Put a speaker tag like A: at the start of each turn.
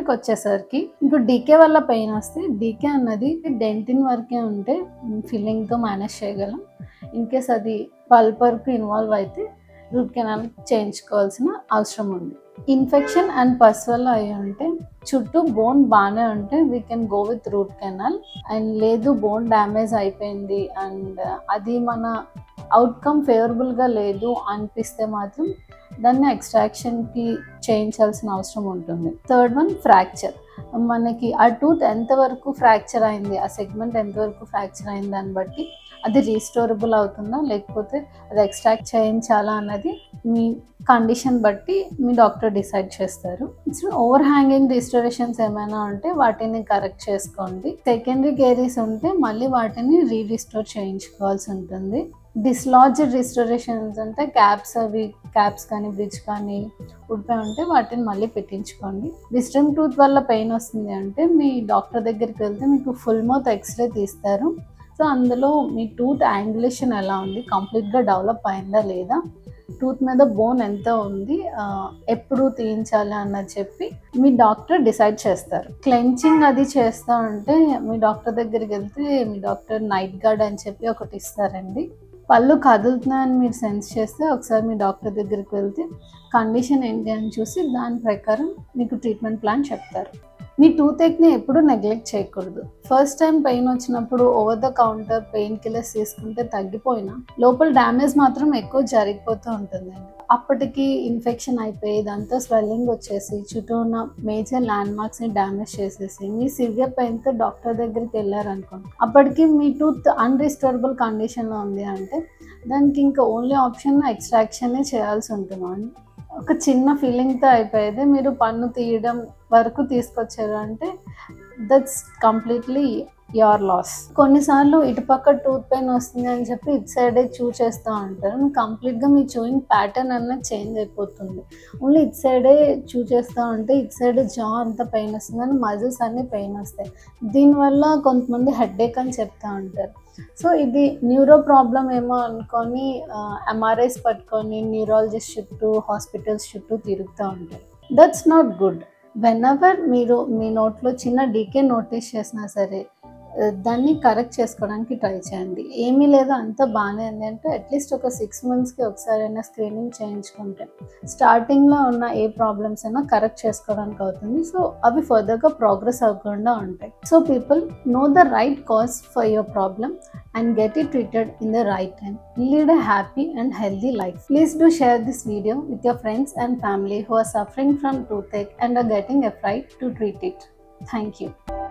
A: విషయానికి వచ్చేసరికి ఇప్పుడు డీకే వల్ల పెయిన్ వస్తే డీకే అన్నది డెంటిన్ వరకే ఉంటే ఫిల్లింగ్తో మేనేజ్ చేయగలం ఇన్ కేస్ అది పల్ప్ వరకు ఇన్వాల్వ్ అయితే రూట్ కెనాల్ చేయించుకోవాల్సిన అవసరం ఉంది ఇన్ఫెక్షన్ అండ్ పస్ వల్ల అయి ఉంటే చుట్టూ బోన్ బాగానే ఉంటే we can go with root canal and లేదు బోన్ డ్యామేజ్ అయిపోయింది అండ్ అది మన అవుట్కమ్ ఫేవరబుల్గా లేదు అనిపిస్తే మాత్రం దాన్ని ఎక్స్ట్రాక్షన్కి చేయించాల్సిన అవసరం ఉంటుంది థర్డ్ వన్ ఫ్రాక్చర్ మనకి ఆ టూత్ ఎంతవరకు ఫ్రాక్చర్ అయింది ఆ సెగ్మెంట్ ఎంతవరకు ఫ్రాక్చర్ అయింది దాన్ని బట్టి అది రీస్టోరబుల్ అవుతుందా లేకపోతే అది ఎక్స్ట్రాక్ట్ చేయించాలా అన్నది మీ కండిషన్ బట్టి మీ డాక్టర్ డిసైడ్ చేస్తారు ఓవర్ హ్యాంగింగ్ రిస్టోరేషన్స్ ఏమైనా ఉంటే వాటిని కరెక్ట్ చేసుకోండి సెకండరీ కేరీస్ ఉంటే మళ్ళీ వాటిని రీ రిస్టోర్ చేయించుకోవాల్సి ఉంటుంది డిస్లాజ్డ్ రిస్టోరేషన్స్ అంటే క్యాప్స్ అవి క్యాప్స్ కానీ బ్రిడ్జ్ కానీ ఉడిపోయి ఉంటే వాటిని మళ్ళీ పెట్టించుకోండి విస్టమ్ టూత్ వల్ల పెయిన్ వస్తుంది అంటే మీ డాక్టర్ దగ్గరికి వెళ్తే మీకు ఫుల్ మౌత్ ఎక్స్రే తీస్తారు సో అందులో మీ టూత్ యాంగులేషన్ ఎలా ఉంది కంప్లీట్గా డెవలప్ అయిందా లేదా టూత్ మీద బోన్ ఎంత ఉంది ఆ, ఎప్పుడు తీయించాలి అన్నది చెప్పి మీ డాక్టర్ డిసైడ్ చేస్తారు క్లెంచింగ్ అది చేస్తూ ఉంటే మీ డాక్టర్ దగ్గరికి వెళ్తే మీ డాక్టర్ నైట్ గార్డ్ అని చెప్పి ఒకటి ఇస్తారండి పళ్ళు కదులుతున్నాయని మీరు సెన్స్ చేస్తే ఒకసారి మీ డాక్టర్ దగ్గరికి వెళ్తే కండిషన్ ఏంటి అని చూసి దాని ప్రకారం మీకు ట్రీట్మెంట్ ప్లాన్ చెప్తారు మీ టూత్ ని ఎప్పుడు నెగ్లెక్ట్ చేయకూడదు ఫస్ట్ టైం పెయిన్ వచ్చినప్పుడు over the counter pain killers తీసుకుంటే తగ్గిపోయినా లోపల డ్యామేజ్ మాత్రం ఎక్కువ జరిగిపోతూ ఉంటుందండి అప్పటికి ఇన్ఫెక్షన్ అయిపోయి ఇదంతా స్వెల్లింగ్ వచ్చేసి చుట్టూ ఉన్న మేజర్ ల్యాండ్ మార్క్స్ ని డ్యామేజ్ చేసేసి మీ సివియర్ పెయిన్ తో డాక్టర్ దగ్గరికి వెళ్ళారనుకోండి అప్పటికి మీ టూత్ అన్రిస్టోరబుల్ కండిషన్ లో ఉంది అంటే దానికి ఇంకా ఓన్లీ ఆప్షన్ ఎక్స్ట్రాక్షనే చేయాల్సి ఉంటుంది ఒక చిన్న ఫీలింగ్తో అయిపోయేది మీరు పన్ను తీయడం వరకు తీసుకొచ్చారు అంటే దట్స్ కంప్లీట్లీ యువర్ లాస్ కొన్నిసార్లు ఇటుపక్క టూత్ పెయిన్ వస్తుంది అని చెప్పి ఇటు సైడే చూ చేస్తూ ఉంటారు కంప్లీట్గా మీ చూయింగ్ ప్యాటర్న్ అన్నది చేంజ్ అయిపోతుంది ఓన్లీ ఇటు సైడే చూ చేస్తూ ఉంటే ఇటు సైడ్ జా అంత పెయిన్ వస్తుంది అని మజిల్స్ అన్ని పెయిన్ వస్తాయి దీనివల్ల కొంతమంది హెడ్ఏక్ అని చెప్తూ ఉంటారు సో ఇది న్యూరో ప్రాబ్లం ఏమో అనుకొని ఎంఆర్ఐస్ పట్టుకొని న్యూరాలజిస్ట్ చుట్టూ హాస్పిటల్స్ చుట్టూ తిరుగుతూ ఉంటారు that's not good whenever మీరు మీ నోట్లో చిన్న డీకే నోటీస్ చేసినా సరే ఆ, దాన్ని కరెక్ట్ చేసుకోవడానికి ట్రై చేయండి ఏమీ లేదు అంత బాగానే ఉంది అంటే అట్లీస్ట్ ఒక సిక్స్ మంత్స్కి ఒకసారి అయినా స్క్రీనింగ్ చేయించుకుంటే స్టార్టింగ్లో ఉన్న ఏ ప్రాబ్లమ్స్ అయినా కరెక్ట్ చేసుకోవడానికి అవుతుంది సో అవి ఫర్దర్గా ప్రోగ్రెస్ అవ్వకుండా ఉంటాయి so people know the right cause for your problem and get it treated in the right time. Lead a happy and healthy life. Please do share this video with your friends and family who are suffering from toothache and are getting a fright to treat it. Thank you.